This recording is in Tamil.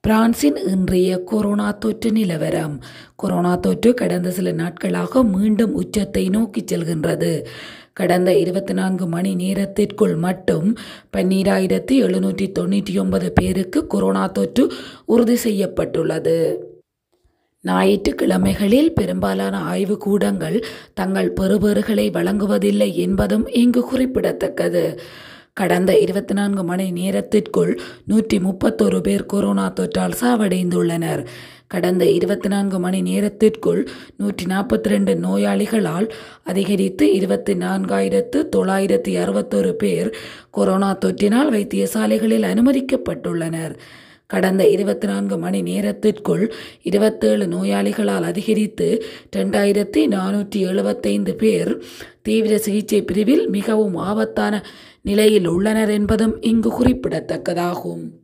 பிரான்சின் இன்றைய கொரோனா தொற்று நிலவரம் கொரோனா தொற்று கடந்த சில நாட்களாக மீண்டும் உச்சத்தை நோக்கி செல்கின்றது கடந்த இருபத்தி நான்கு மணி நேரத்திற்குள் மட்டும் பன்னீராயிரத்தி எழுநூற்றி தொண்ணூற்றி ஒன்பது பேருக்கு கொரோனா தொற்று உறுதி செய்யப்பட்டுள்ளது ஞாயிற்றுக்கிழமைகளில் பெரும்பாலான ஆய்வுக்கூடங்கள் தங்கள் பெறுபேறுகளை வழங்குவதில்லை என்பதும் இங்கு குறிப்பிடத்தக்கது கடந்த இருபத்தி நான்கு மணி நேரத்திற்குள் நூற்றி முப்பத்தொரு பேர் கொரோனா தொற்றால் சாவடைந்துள்ளனர் கடந்த இருபத்தி நான்கு மணி நேரத்திற்குள் நூற்றி நாற்பத்தி ரெண்டு நோயாளிகளால் அதிகரித்து இருபத்தி நான்காயிரத்து தொள்ளாயிரத்தி அறுபத்தொரு பேர் கொரோனா தொற்றினால் வைத்தியசாலைகளில் அனுமதிக்கப்பட்டுள்ளனர் கடந்த இருபத்தி நான்கு மணி நேரத்திற்குள் இருபத்தேழு நோயாளிகளால் அதிகரித்து ரெண்டாயிரத்தி நானூற்றி எழுபத்தைந்து பேர் தீவிர சிகிச்சை பிரிவில் மிகவும் ஆபத்தான நிலையில் உள்ளனர் என்பதும் இங்கு குறிப்பிடத்தக்கதாகும்